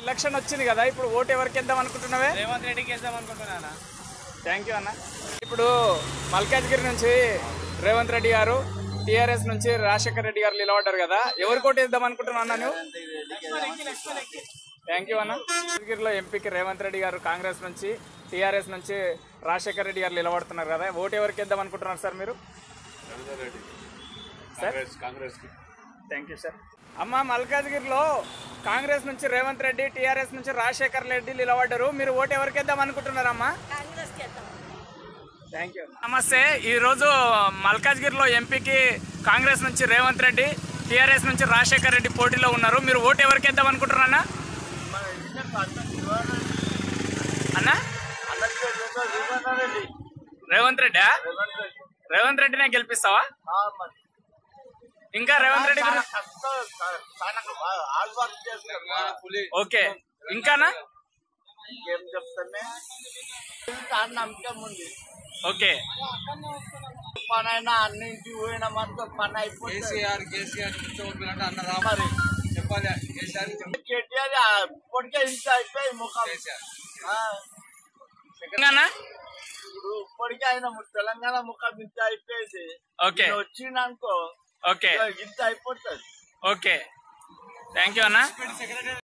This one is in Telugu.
ఎలక్షన్ వచ్చింది కదా ఇప్పుడు ఓటు ఎవరికి వేద్దాం అనుకుంటున్నావే రేవంత్ రెడ్డికి వేద్దాం అనుకుంటున్నానా థ్యాంక్ యూ అన్న ఇప్పుడు మల్కాజ్గిరి నుంచి రేవంత్ రెడ్డి గారు టీఆర్ఎస్ నుంచి రాజశేఖర్ రెడ్డి గారు నిలబడ్డారు కదా ఎవరికి ఓటు వేద్దాం అనుకుంటున్నావు అన్న నువ్వు థ్యాంక్ యూ అన్న మల్కాజ్గిరిలో ఎంపీకి రేవంత్ రెడ్డి గారు కాంగ్రెస్ నుంచి టీఆర్ఎస్ నుంచి రాజశేఖర్ రెడ్డి గారు నిలబడుతున్నారు కదా ఓటు ఎవరికి వేద్దాం అనుకుంటున్నారు సార్ మీరు సార్ థ్యాంక్ యూ సార్ అమ్మ మల్కాజ్గిరిలో కాంగ్రెస్ నుంచి రేవంత్ రెడ్డి టీఆర్ఎస్ నుంచి రాజశేఖర్ రెడ్డి నిలబడ్డారు మీరు ఓటు ఎవరికి వేద్దాం అనుకుంటున్నారమ్మా థ్యాంక్ యూ నమస్తే ఈరోజు మల్కాజ్గిరిలో ఎంపీకి కాంగ్రెస్ నుంచి రేవంత్ రెడ్డి టీఆర్ఎస్ నుంచి రాజశేఖర్ రెడ్డి పోటీలో ఉన్నారు మీరు ఓటు ఎవరికి వేద్దాం అనుకుంటున్నారన్నా అన్నా రేవంత్ రెడ్డి రేవంత్ రెడ్డినే గెలిపిస్తావా ఇంకా రేవంత్ రెడ్డి గురించి ఓకే ఇంకానా ఏం చెప్తానే నమ్మకం ఉంది ఓకే పని అయినా అన్నింటికి పోయిన మనతో పని అయిపోయింది కేసీఆర్ కేసీఆర్ కూర్చోబెట్టినట్టు అన్న రామ మరి చెప్పాలి కేసీఆర్ చెప్పాలి. కేటీఆర్ ఇప్పటికే ఇంత అయిపోయి ముఖం కేసీఆర్ ఆ, ఇంకానా ఇప్పుడు ఇప్పటికే ఆయన తెలంగాణ ముఖం ఇంత అయిపోయింది ఓకే ఈయన వచ్చిందనుకో ఓకే ఇంత అయిపోతుంది ఓకే థ్యాంక్ యూ అన్న